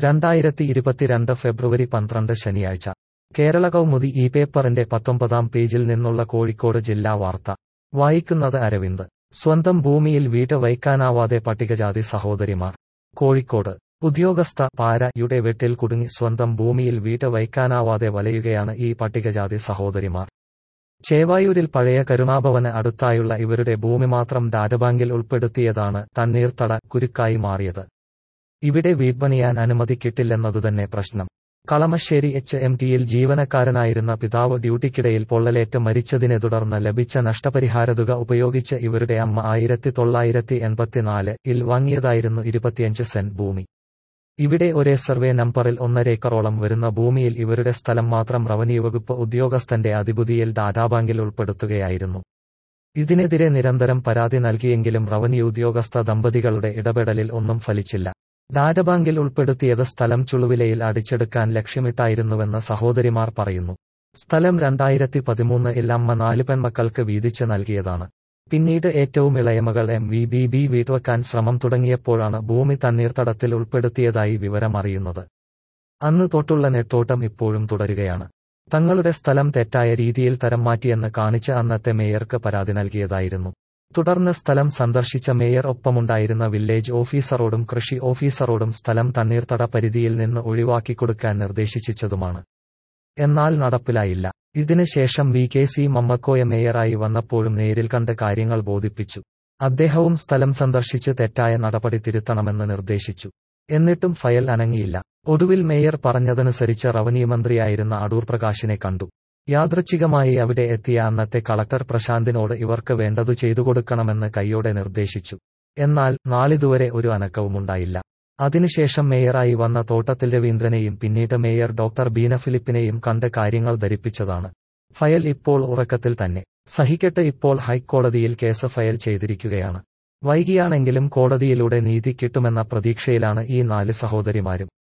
രണ്ടായിരത്തി ഇരുപത്തിരണ്ട് ഫെബ്രുവരി പന്ത്രണ്ട് ശനിയാഴ്ച കേരള കൗമുദി ഈ പേപ്പറിന്റെ പത്തൊമ്പതാം പേജിൽ നിന്നുള്ള കോഴിക്കോട് ജില്ലാ വാർത്ത വായിക്കുന്നത് അരവിന്ദ് സ്വന്തം ഭൂമിയിൽ വീട് വയ്ക്കാനാവാതെ പട്ടികജാതി സഹോദരിമാർ കോഴിക്കോട് ഉദ്യോഗസ്ഥ പാര യുടെ വെട്ടിൽ കുടുങ്ങി സ്വന്തം ഭൂമിയിൽ വീട് വയ്ക്കാനാവാതെ വലയുകയാണ് ഈ പട്ടികജാതി സഹോദരിമാർ ചേവായൂരിൽ പഴയ കരുണാഭവന് അടുത്തായുള്ള ഇവരുടെ ഭൂമി മാത്രം ഡാറ്റബാങ്കിൽ ഉൾപ്പെടുത്തിയതാണ് തണ്ണീർത്തട കുരുക്കായി മാറിയത് ഇവിടെ വീട്പണിയാൻ അനുമതി കിട്ടില്ലെന്നതുതന്നെ പ്രശ്നം കളമശ്ശേരി എച്ച് എം ടിയിൽ ജീവനക്കാരനായിരുന്ന പിതാവ് ഡ്യൂട്ടിക്കിടയിൽ പൊള്ളലേറ്റ് മരിച്ചതിനെ തുടർന്ന് ലഭിച്ച നഷ്ടപരിഹാരതുക ഉപയോഗിച്ച് ഇവരുടെ അമ്മ ആയിരത്തി തൊള്ളായിരത്തി എൺപത്തിനാല് ഇൽ വാങ്ങിയതായിരുന്നു ഇരുപത്തിയഞ്ച് സെന്റ് ഭൂമി ഇവിടെ ഒരേ സർവേ നമ്പറിൽ ഒന്നരേക്കറോളം വരുന്ന ഭൂമിയിൽ ഇവരുടെ സ്ഥലം മാത്രം റവന്യൂ വകുപ്പ് ഉദ്യോഗസ്ഥന്റെ അതിബുദ്ധിയിൽ ഡാറ്റാബാങ്കിൽ ഉൾപ്പെടുത്തുകയായിരുന്നു ഇതിനെതിരെ നിരന്തരം പരാതി നൽകിയെങ്കിലും റവന്യൂ ഉദ്യോഗസ്ഥ ദമ്പതികളുടെ ഇടപെടലിൽ ഒന്നും ഫലിച്ചില്ല ഡാറ്റബാങ്കിൽ ഉൾപ്പെടുത്തിയത് സ്ഥലം ചുളുവിലയിൽ അടിച്ചെടുക്കാൻ ലക്ഷ്യമിട്ടായിരുന്നുവെന്ന് സഹോദരിമാർ പറയുന്നു സ്ഥലം രണ്ടായിരത്തി പതിമൂന്നിൽ അമ്മ നാല് പെൺമക്കൾക്ക് വീതിച്ച് നൽകിയതാണ് പിന്നീട് ഏറ്റവും ഇളയമകൾ എം വി ബി ബി വീട്ടുവെക്കാൻ ശ്രമം തുടങ്ങിയപ്പോഴാണ് ഭൂമി തണ്ണീർത്തടത്തിൽ ഉൾപ്പെടുത്തിയതായി വിവരമറിയുന്നത് അന്ന് തൊട്ടുള്ള നെട്ടോട്ടം ഇപ്പോഴും തുടരുകയാണ് തങ്ങളുടെ സ്ഥലം തെറ്റായ രീതിയിൽ തരം മാറ്റിയെന്ന് കാണിച്ച് അന്നത്തെ മേയർക്ക് പരാതി നൽകിയതായിരുന്നു തുടർന്ന് സ്ഥലം സന്ദർശിച്ച മേയർ ഒപ്പമുണ്ടായിരുന്ന വില്ലേജ് ഓഫീസറോടും കൃഷി ഓഫീസറോടും സ്ഥലം തണ്ണീർത്തട പരിധിയിൽ നിന്ന് ഒഴിവാക്കിക്കൊടുക്കാൻ നിർദ്ദേശിച്ചതുമാണ് എന്നാൽ നടപ്പിലായില്ല ഇതിന് ശേഷം വി കെ സി മമ്മക്കോയ മേയറായി വന്നപ്പോഴും നേരിൽ കണ്ട് കാര്യങ്ങൾ ബോധിപ്പിച്ചു അദ്ദേഹവും സ്ഥലം സന്ദർശിച്ച് തെറ്റായ നടപടി തിരുത്തണമെന്ന് നിർദ്ദേശിച്ചു എന്നിട്ടും ഫയൽ അനങ്ങിയില്ല ഒടുവിൽ മേയർ പറഞ്ഞതനുസരിച്ച് റവന്യൂ മന്ത്രിയായിരുന്ന അടൂർ പ്രകാശിനെ കണ്ടു യാദൃച്ഛികമായി അവിടെ എത്തിയ അന്നത്തെ കളക്ടർ പ്രശാന്തിനോട് ഇവർക്ക് വേണ്ടതു ചെയ്തു കൊടുക്കണമെന്ന് കൈയോടെ നിർദ്ദേശിച്ചു എന്നാൽ നാളിതുവരെ ഒരു അനക്കവുമുണ്ടായില്ല അതിനുശേഷം മേയറായി വന്ന തോട്ടത്തിൽ രവീന്ദ്രനെയും പിന്നീട് മേയർ ഡോക്ടർ ബീന ഫിലിപ്പിനെയും കണ്ട് കാര്യങ്ങൾ ധരിപ്പിച്ചതാണ് ഫയൽ ഇപ്പോൾ ഉറക്കത്തിൽ തന്നെ സഹിക്കട്ടെ ഇപ്പോൾ ഹൈക്കോടതിയിൽ കേസ് ഫയൽ ചെയ്തിരിക്കുകയാണ് വൈകിയാണെങ്കിലും കോടതിയിലൂടെ നീതി കിട്ടുമെന്ന പ്രതീക്ഷയിലാണ് ഈ നാല് സഹോദരിമാരും